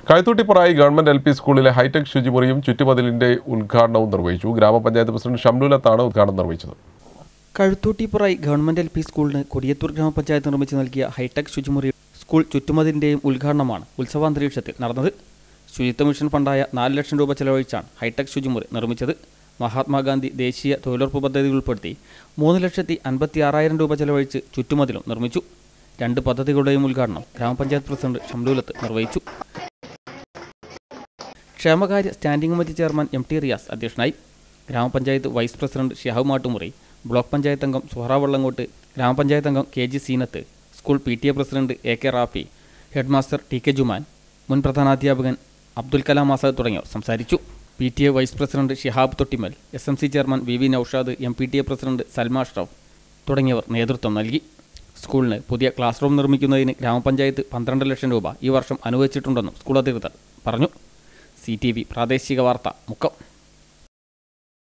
കഴുത്തൂട്ടിപ്പുറായി government L P സ്കൂളിലെ hi tech ശുചിമുറിയും ചുറ്റുമതിലിന്റെ ഉദ്ഘാടനവും നിർവഹിച്ചു ഗ്രാമപഞ്ചായത്ത് പ്രസിഡന്റ് ഷംലുലത്താണ് ഉദ്ഘാടനം നിർവഹിച്ചത് കഴുത്തൂട്ടിപ്പുറായി ഗവൺമെന്റ് എൽ പി സ്കൂളിന് കൊടിയത്തൂർ ഗ്രാമപഞ്ചായത്ത് നിർമ്മിച്ച് നൽകിയ ഹൈടെക് ശുചിമുറി സ്കൂൾ ചുറ്റുമതിലിന്റെയും ഉദ്ഘാടനമാണ് ഉത്സവാന്തരീക്ഷത്തിൽ നടന്നത് ശുചിത്വ മിഷൻ ഫണ്ടായ നാല് ലക്ഷം രൂപ ചെലവഴിച്ചാണ് ഹൈടെക് ശുചിമുറി നിർമ്മിച്ചത് മഹാത്മാഗാന്ധി ദേശീയ തൊഴിലുറപ്പ് പദ്ധതിയിൽ ഉൾപ്പെടുത്തി മൂന്ന് ലക്ഷത്തി അൻപത്തി ആറായിരം രൂപ ചെലവഴിച്ച് ചുറ്റുമതിലും നിർമ്മിച്ചു രണ്ട് പദ്ധതികളുടെയും ഉദ്ഘാടനം ഗ്രാമപഞ്ചായത്ത് പ്രസിഡന്റ് ഷംലൂലത്ത് നിർവഹിച്ചു ക്ഷേമകാര്യ standing committee chairman M T Riyas അധ്യക്ഷനായി ഗ്രാമപഞ്ചായത്ത് vice president Shihab Mattumuri block panchayat അംഗം സുഹറ വള്ളങ്കോട്ട് ഗ്രാമപഞ്ചായത്ത് അംഗം K G Zeenath school P T A president A K Rafi head master T K Juman മുൻ പ്രധാനാധ്യാപകൻ അബ്ദുൽ കലാം ആസാദ് തുടങ്ങിയവർ സംസാരിച്ചു P T A vice president Shihab തൊട്ടിമൽ S M C chairman V V Naushad M P T A president Salma Ashraf തുടങ്ങിയവർ നേതൃത്വം നൽകി സ്കൂളിന് പുതിയ ക്ലാസ് റൂം നിർമ്മിക്കുന്നതിന് ഗ്രാമപഞ്ചായത്ത് പന്ത്രണ്ട് ലക്ഷം രൂപ ഈ വർഷം അനുവദിച്ചിട്ടുണ്ടെന്നും സ്കൂൾ അധികൃതർ പറഞ്ഞു സി ടി വി പ്രാദേശിക വാർത്ത മുക്കം